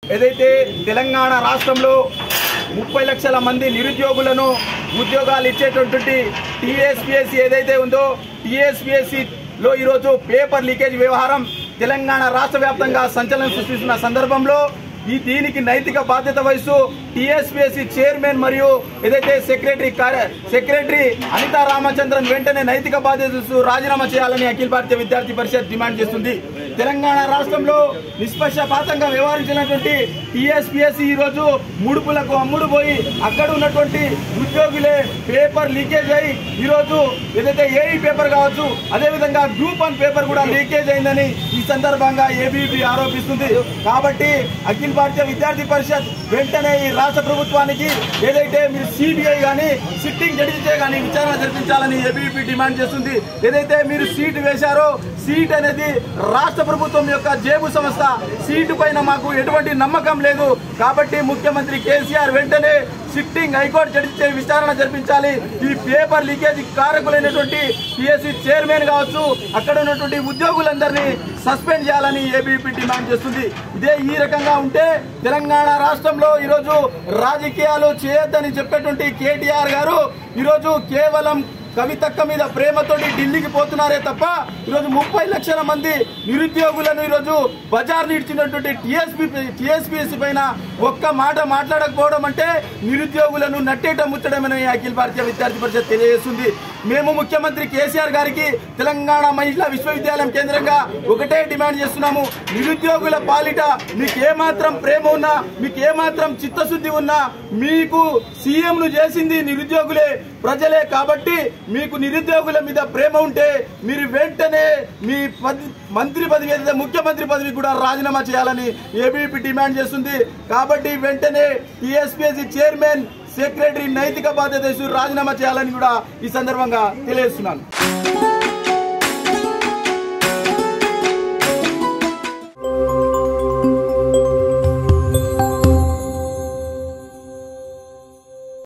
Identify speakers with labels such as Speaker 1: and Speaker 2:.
Speaker 1: ఏదైతే తెలంగాణ రాష్ట్రంలో ముప్పై లక్షల మంది నిరుద్యోగులను ఉద్యోగాలు ఇచ్చేటటువంటి టీఎస్పీఎస్సీ ఏదైతే ఉందో టీఎస్పీఎస్సీ లో ఈరోజు పేపర్ లీకేజ్ వ్యవహారం తెలంగాణ రాష్ట్ర వ్యాప్తంగా సంచలనం సృష్టిస్తున్న సందర్భంలో ఈ దీనికి నైతిక బాధ్యత వహిస్తూ టీఎస్పీఎస్సీ చైర్మన్ మరియు ఏదైతే సెక్రటరీ కార్య సెక్రటరీ అనితా రామచంద్రన్ వెంటనే నైతిక బాధ్యత వహిస్తూ రాజీనామా చేయాలని అఖిల భారతీయ విద్యార్థి పరిషత్ డిమాండ్ చేస్తుంది తెలంగాణ రాష్ట్రంలో నిష్పక్షపాతంగా వ్యవహరించినటువంటి టీఎస్పీఎస్సీ ఈ రోజు ముడుపులకు అమ్ముడు పోయి అక్కడ ఉన్నటువంటి ఉద్యోగులే పేపర్ లీకేజ్ అయి ఈ రోజు ఏదైతే ఏఈ పేపర్ కావచ్చు అదేవిధంగా గ్రూప్ వన్ పేపర్ కూడా లీకేజ్ అయిందని ఈ సందర్భంగా ఏబీపీ ఆరోపిస్తుంది కాబట్టి అఖిల భారతీయ విద్యార్థి పరిషత్ వెంటనే ఈ రాష్ట్ర ప్రభుత్వానికి ఏదైతే మీరు సిబిఐ కానీ సిట్టింగ్ జడ్జిచే కానీ విచారణ జరిపించాలని ఏబీపీ డిమాండ్ చేస్తుంది ఏదైతే మీరు సీటు వేశారో సీట్ అనేది రాష్ట్ర ప్రభుత్వం యొక్క జేబు సంస్థ సీటు పైన మాకు ఎటువంటి నమ్మకం లేదు కాబట్టి ముఖ్యమంత్రి కేసీఆర్ వెంటనే సిట్టింగ్ హైకోర్టు జడ్జిచే విచారణ జరిపించాలి ఈ పేపర్ లీకేజ్ కారకులైనటువంటి పిఎస్సి చైర్మన్ కావచ్చు అక్కడ ఉన్నటువంటి ఉద్యోగులందరినీ సస్పెండ్ చేయాలని ఏబీపీ డిమాండ్ చేస్తుంది ఇదే ఈ రకంగా ఉంటే తెలంగాణ రాష్ట్రంలో ఈరోజు రాజకీయాలు చేయొద్దని చెప్పేటువంటి కేటీఆర్ గారు ఈరోజు కేవలం కవితక్క మీద ప్రేమతోటి ఢిల్లీకి పోతున్నారే తప్ప ఈరోజు ముప్పై లక్షల మంది నిరుద్యోగులను ఈరోజు బజార్ నిడిచినటువంటి టీఎస్పీ టీఎస్పీఎస్సీ పైన ఒక్క మాట మాట్లాడకపోవడం అంటే నిరుద్యోగులను నట్టేట ముచ్చడమని అఖిల భారతీయ విద్యార్థి పరిషత్ తెలియజేస్తుంది మేము ముఖ్యమంత్రి కేసీఆర్ గారికి తెలంగాణ మహిళా విశ్వవిద్యాలయం కేంద్రంగా ఒకటే డిమాండ్ చేస్తున్నాము నిరుద్యోగుల పాలిట మీకు ఏమాత్రం ప్రేమ ఉన్నా మీకు ఏమాత్రం చిత్తశుద్ధి ఉన్నా మీకు సీఎంను చేసింది నిరుద్యోగులే ప్రజలే కాబట్టి మీకు నిరుద్యోగుల మీద ప్రేమ ఉంటే మీరు వెంటనే మీ పది- మంత్రి పదవి ఏదైతే ముఖ్యమంత్రి పదవి కూడా రాజీనామా చేయాలని ఏబీపీ డిమాండ్ చేస్తుంది కాబట్టి వెంటనే టీఎస్పీఎస్సీ చైర్మన్ సెక్రటరీ నైతిక బాధ్యత రాజీనామా చేయాలని కూడా ఈ సందర్భంగా తెలియజేస్తున్నాను